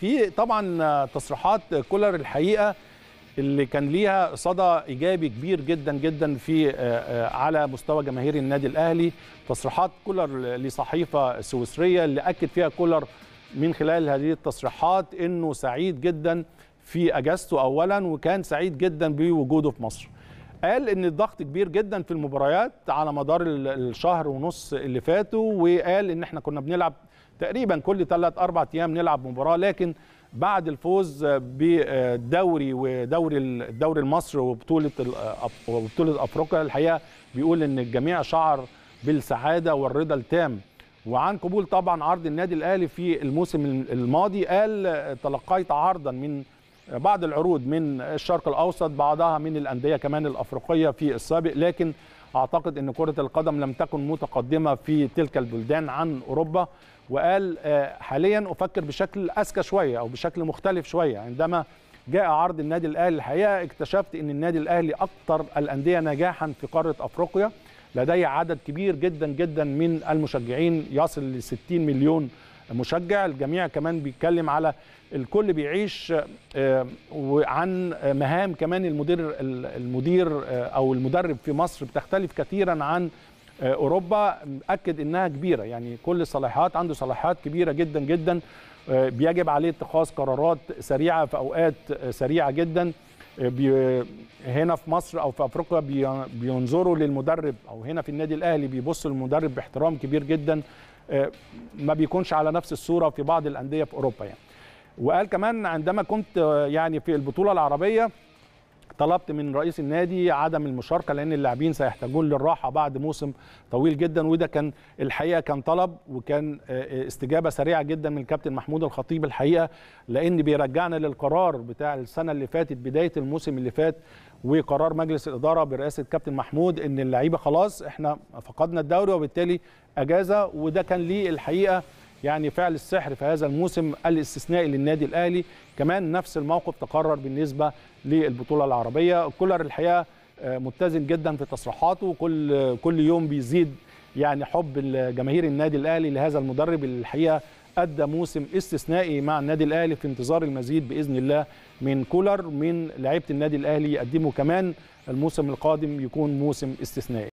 في طبعا تصريحات كولر الحقيقه اللي كان ليها صدى ايجابي كبير جدا جدا في على مستوى جماهير النادي الاهلي تصريحات كولر لصحيفه سويسريه اللي اكد فيها كولر من خلال هذه التصريحات انه سعيد جدا في اجازته اولا وكان سعيد جدا بوجوده في مصر قال ان الضغط كبير جدا في المباريات على مدار الشهر ونص اللي فاتوا وقال ان احنا كنا بنلعب تقريبا كل ثلاث اربع ايام نلعب مباراه لكن بعد الفوز بالدوري ودوري الدوري المصري وبطوله وبطوله افريقيا الحقيقه بيقول ان الجميع شعر بالسعاده والرضا التام وعن قبول طبعا عرض النادي الاهلي في الموسم الماضي قال تلقيت عرضا من بعض العروض من الشرق الاوسط بعضها من الانديه كمان الافريقيه في السابق لكن اعتقد ان كره القدم لم تكن متقدمه في تلك البلدان عن اوروبا وقال حاليا افكر بشكل اذكى شويه او بشكل مختلف شويه عندما جاء عرض النادي الاهلي الحقيقه اكتشفت ان النادي الاهلي اكثر الانديه نجاحا في قاره افريقيا لديه عدد كبير جدا جدا من المشجعين يصل ل 60 مليون مشجع الجميع كمان بيتكلم على الكل بيعيش عن مهام كمان المدير المدير او المدرب في مصر بتختلف كثيرا عن اوروبا اكد انها كبيره يعني كل صلاحيات عنده صلاحيات كبيره جدا جدا بيجب عليه اتخاذ قرارات سريعه في اوقات سريعه جدا هنا في مصر او في افريقيا بينظروا للمدرب او هنا في النادي الاهلي بيبصوا للمدرب باحترام كبير جدا ما بيكونش على نفس الصوره في بعض الانديه في اوروبا يعني وقال كمان عندما كنت يعني في البطوله العربيه طلبت من رئيس النادي عدم المشاركه لان اللاعبين سيحتاجون للراحه بعد موسم طويل جدا وده كان الحقيقه كان طلب وكان استجابه سريعه جدا من الكابتن محمود الخطيب الحقيقه لان بيرجعنا للقرار بتاع السنه اللي فاتت بدايه الموسم اللي فات وقرار مجلس الاداره برئاسه كابتن محمود ان اللعيبه خلاص احنا فقدنا الدوري وبالتالي اجازه وده كان ليه الحقيقه يعني فعل السحر في هذا الموسم الاستثنائي للنادي الاهلي كمان نفس الموقف تقرر بالنسبه للبطوله العربيه كولر الحقيقه متزن جدا في تصريحاته كل كل يوم بيزيد يعني حب جماهير النادي الاهلي لهذا المدرب اللي الحقيقه ادى موسم استثنائي مع النادي الاهلي في انتظار المزيد باذن الله من كولر من لعيبه النادي الاهلي يقدموا كمان الموسم القادم يكون موسم استثنائي